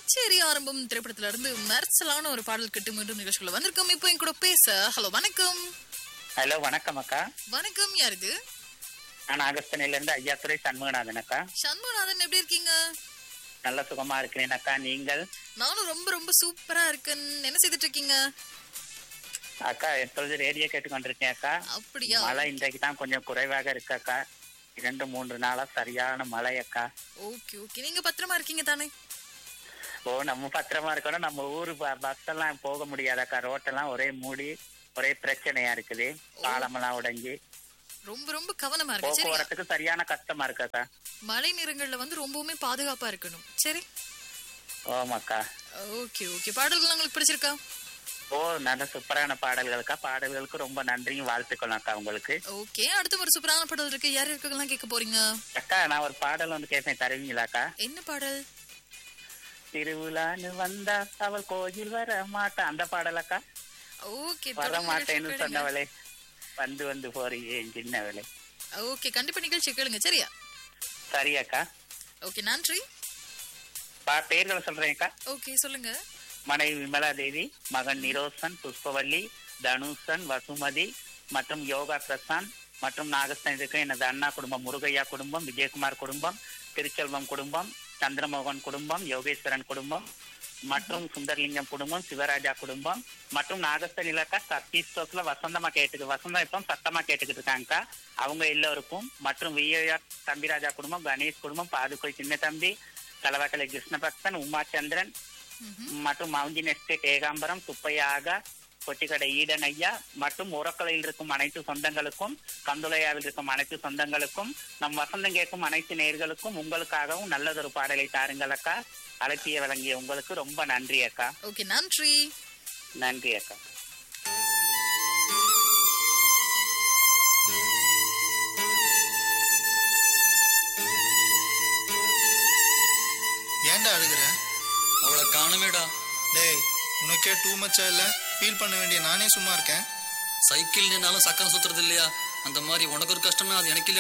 கச்சேரி ஆரம்பம் திரைப்படத்துல இருந்து மெர்சலான ஒரு பாடல் கிட்டு மீண்டும் நிகழ்ச்சிக்குள்ள வந்திருக்கோம் இப்போ என் கூட பேச ஹலோ வணக்கம் ஹலோ வணக்கம் அக்கா வணக்கம் யார் இது நான் அகஸ்தனில இருந்து ஐயாத்துறை சண்முகநாதன் அக்கா சண்முகநாதன் எப்படி இருக்கீங்க நல்ல சுகமா இருக்கிறேன் அக்கா நீங்கள் நானும் ரொம்ப ரொம்ப சூப்பரா இருக்கேன் என்ன செய்துட்டு இருக்கீங்க அக்கா எப்பொழுது ரேடியோ கேட்டுக்கொண்டிருக்கேன் அக்கா அப்படியா மழை இன்றைக்கு தான் கொஞ்சம் குறைவாக இருக்கு அக்கா இரண்டு மூன்று நாளா சரியான மழை அக்கா ஓகே ஓகே நீங்க பத்திரமா இருக்கீங்க தானே ஓ நம்ம பத்திரமா இருக்கணும் நம்ம ஊரு பஸ் எல்லாம் போக முடியாது அக்கா ரோட்டெல்லாம் ஒரே மூடி ஒரே பிரச்சனையா இருக்குது பாலமெல்லாம் உடைஞ்சு ரொம்ப ரொம்ப கவனமா இருங்க சரியா போக்குவரத்துக்கு சரியான கஷ்டமா இருக்கு அக்கா மழை நேரங்கள்ல வந்து ரொம்பவுமே பாதுகாப்பா இருக்கணும் சரி ஓமாக்கா ஓகே ஓகே பாடல்கள் உங்களுக்கு பிடிச்சிருக்கா ஓ நல்ல சூப்பரான பாடல்களுக்கா பாடல்களுக்கு ரொம்ப நன்றியும் வாழ்த்துக்களும் அக்கா உங்களுக்கு ஓகே அடுத்த ஒரு சூப்பரான பாடல் இருக்கு யார் இருக்கலாம் கேட்க போறீங்க அக்கா நான் ஒரு பாடல் வந்து கேட்பேன் தருவீங்களாக்கா என்ன பாடல் திருவிழான்னு வந்தா அவள் கோயில் வர மாட்டா அந்த பாடலக்கா ஓகே வர மாட்டேன்னு சொன்னவளே வந்து வந்து போறியே என் சின்னவளே ஓகே கண்டிப்பா நிகழ்ச்சி கேளுங்க சரியா சரி அக்கா ஓகே நன்றி பா பேர்களை சொல்றேன்க்கா ஓகே சொல்லுங்க மனைவி விமலா தேவி மகன் நிரோசன் புஷ்பவல்லி தனுஷன் வசுமதி மற்றும் யோகா பிரசாந்த் மற்றும் நாகஸ்தான் இருக்க எனது அண்ணா குடும்பம் முருகையா குடும்பம் விஜயகுமார் குடும்பம் திருச்செல்வம் குடும்பம் சந்திரமோகன் குடும்பம் யோகேஸ்வரன் குடும்பம் மற்றும் சுந்தர்லிங்கம் குடும்பம் சிவராஜா குடும்பம் மற்றும் நாகஸ்தான் இலக்கா சக்தி ஸ்டோக்ல வசந்தமா கேட்டுக்கு வசந்தம் இப்போ சத்தமா கேட்டுக்கிட்டு இருக்காங்கக்கா அவங்க எல்லோருக்கும் மற்றும் விஐஆர் தம்பிராஜா குடும்பம் கணேஷ் குடும்பம் பாதுகோய் சின்ன தம்பி தலவாக்கலை கிருஷ்ணபக்தன் உமாச்சந்திரன் மற்றும் மவுஞ்சின் எஸ்டேட் ஏகாம்பரம் சுப்பையா ஆகா கொட்டிக்கடை ஈடன் ஐயா மற்றும் உரக்கலையில் இருக்கும் அனைத்து சொந்தங்களுக்கும் கந்துளையாவில் இருக்கும் அனைத்து சொந்தங்களுக்கும் நம் வசந்தம் கேட்கும் அனைத்து நேர்களுக்கும் உங்களுக்காகவும் நல்லதொரு பாடலை தாருங்கள் அக்கா அழைப்பிய வழங்கிய உங்களுக்கு ரொம்ப நன்றி அக்கா ஓகே நன்றி நன்றி அக்கா ஏன்டா அழுகுற அவளை காணுமேடா டேய் உனக்கே டூ மச்சா இல்ல ஃபீல் பண்ண வேண்டிய நானே சும்மா இருக்கேன் சைக்கிள் நின்னாலும் சக்கரம் சுத்துறது இல்லையா அந்த மாதிரி உனக்கு ஒரு கஷ்டம்னா அது எனக்கு இல்லையா